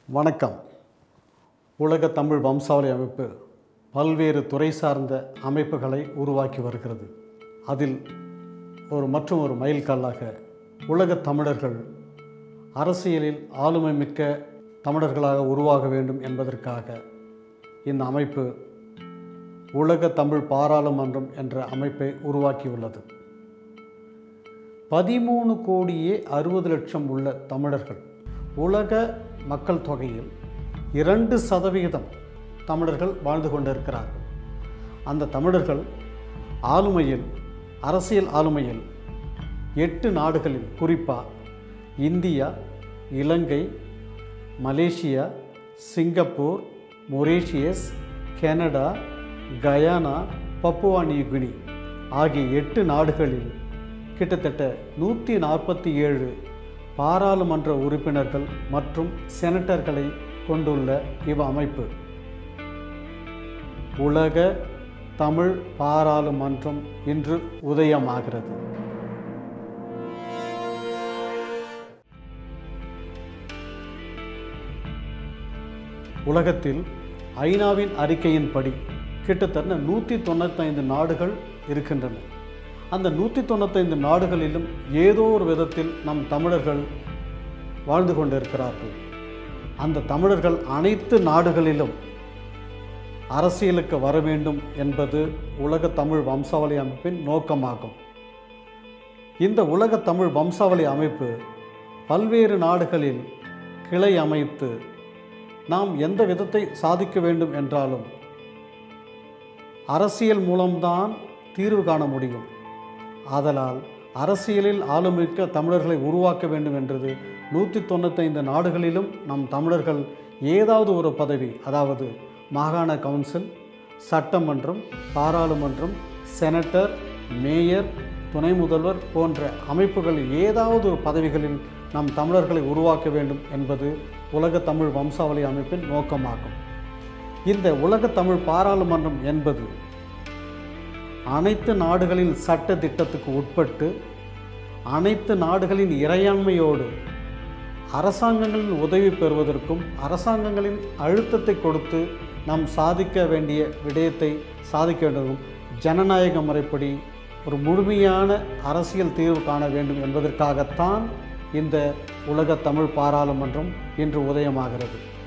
வணக்கம் உலக தமிழ் வம்சாவளி அமைப்பு பல்வேறு துறை சார்ந்த அமைப்புகளை உருவாக்கி வருகிறது அதில் ஒரு மற்றும் ஒரு மைல்கல்லாக உலகத் தமிழர்கள் அரசியலில் ஆளுமை மிக்க தமிழர்களாக உருவாக வேண்டும் என்பதற்காக இந்த அமைப்பு உலக தமிழ் பாராளுமன்றம் என்ற அமைப்பை உருவாக்கியுள்ளது பதிமூணு கோடியே அறுபது லட்சம் உள்ள தமிழர்கள் உலக மக்கள் தொகையில் இரண்டு சதவிகிதம் தமிழர்கள் வாழ்ந்து கொண்டிருக்கிறார்கள் அந்த தமிழர்கள் ஆளுமையில் அரசியல் ஆளுமையில் எட்டு நாடுகளில் குறிப்பாக India Ilangai Malaysia Singapore Mauritius Canada Guyana Papua New Guinea ஆகிய எட்டு நாடுகளில் கிட்டத்தட்ட நூற்றி நாற்பத்தி ஏழு பாராளுமன்ற உறுப்பினர்கள் மற்றும் செனட்டர்களை கொண்டுள்ள இவ் அமைப்பு உலக தமிழ் பாராளுமன்றம் இன்று உதயமாகிறது உலகத்தில் ஐநாவின் அறிக்கையின்படி கிட்டத்தட்ட நூற்றி தொண்ணூத்தைந்து நாடுகள் இருக்கின்றன அந்த நூற்றி தொண்ணூத்தைந்து நாடுகளிலும் ஏதோ ஒரு விதத்தில் நம் தமிழர்கள் வாழ்ந்து கொண்டிருக்கிறார்கள் அந்த தமிழர்கள் அனைத்து நாடுகளிலும் அரசியலுக்கு வர வேண்டும் என்பது உலக தமிழ் வம்சாவளி அமைப்பின் நோக்கமாகும் இந்த உலக தமிழ் வம்சாவளி அமைப்பு பல்வேறு நாடுகளில் கிளை அமைத்து நாம் எந்த விதத்தை சாதிக்க வேண்டும் என்றாலும் அரசியல் மூலம்தான் தீர்வு காண முடியும் ஆதலால் அரசியலில் ஆளுமிக்க தமிழர்களை உருவாக்க வேண்டும் என்றது நூற்றி தொண்ணூத்தைந்து நாடுகளிலும் நம் தமிழர்கள் ஏதாவது ஒரு பதவி அதாவது மாகாண கவுன்சில் சட்டமன்றம் பாராளுமன்றம் செனட்டர் மேயர் துணை முதல்வர் போன்ற அமைப்புகளில் ஏதாவது ஒரு பதவிகளில் நம் தமிழர்களை உருவாக்க வேண்டும் என்பது உலக தமிழ் வம்சாவளி அமைப்பின் நோக்கமாகும் இந்த உலக தமிழ் பாராளுமன்றம் என்பது அனைத்து நாடுகளின் சட்ட திட்டத்துக்கு உட்பட்டு அனைத்து நாடுகளின் இறையாண்மையோடு அரசாங்கங்களின் உதவி பெறுவதற்கும் அரசாங்கங்களின் அழுத்தத்தை கொடுத்து நாம் சாதிக்க வேண்டிய விடயத்தை சாதிக்க வேண்டும் ஜனநாயக முறைப்படி ஒரு முழுமையான அரசியல் தீர்வு காண வேண்டும் என்பதற்காகத்தான் இந்த உலக தமிழ் பாராளுமன்றம் இன்று உதயமாகிறது